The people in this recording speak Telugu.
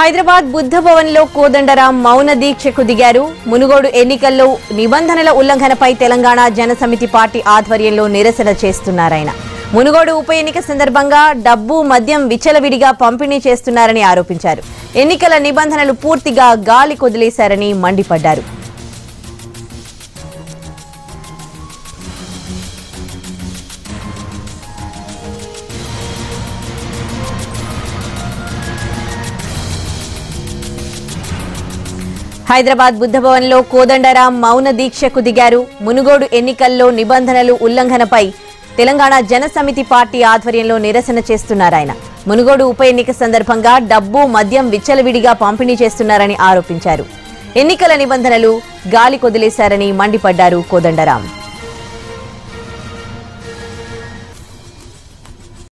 హైదరాబాద్ బుద్ధ భవన్ లో కోదండరాం మౌన దీక్షకు దిగారు మునుగోడు ఎన్నికల్లో నిబంధనల ఉల్లంఘనపై తెలంగాణ జనసమితి పార్టీ ఆధ్వర్యంలో నిరసన చేస్తున్నారాయన మునుగోడు ఉప ఎన్నిక సందర్భంగా డబ్బు మద్యం విచ్చలవిడిగా పంపిణీ చేస్తున్నారని ఆరోపించారు ఎన్నికల నిబంధనలు పూర్తిగా గాలి కొదిలేశారని మండిపడ్డారు హైదరాబాద్ బుద్ధభవన్ లో కోదండరాం మౌన దీక్షకు దిగారు మునుగోడు ఎన్నికల్లో నిబంధనలు ఉల్లంఘనపై తెలంగాణ జనసమితి పార్టీ ఆధ్వర్యంలో నిరసన చేస్తున్నారాయన మునుగోడు ఉప ఎన్నిక సందర్భంగా డబ్బు మద్యం విచ్చలవిడిగా పంపిణీ చేస్తున్నారని ఆరోపించారు ఎన్నికల నిబంధనలు గాలి కొదిలేశారని మండిపడ్డారు కోదండరాం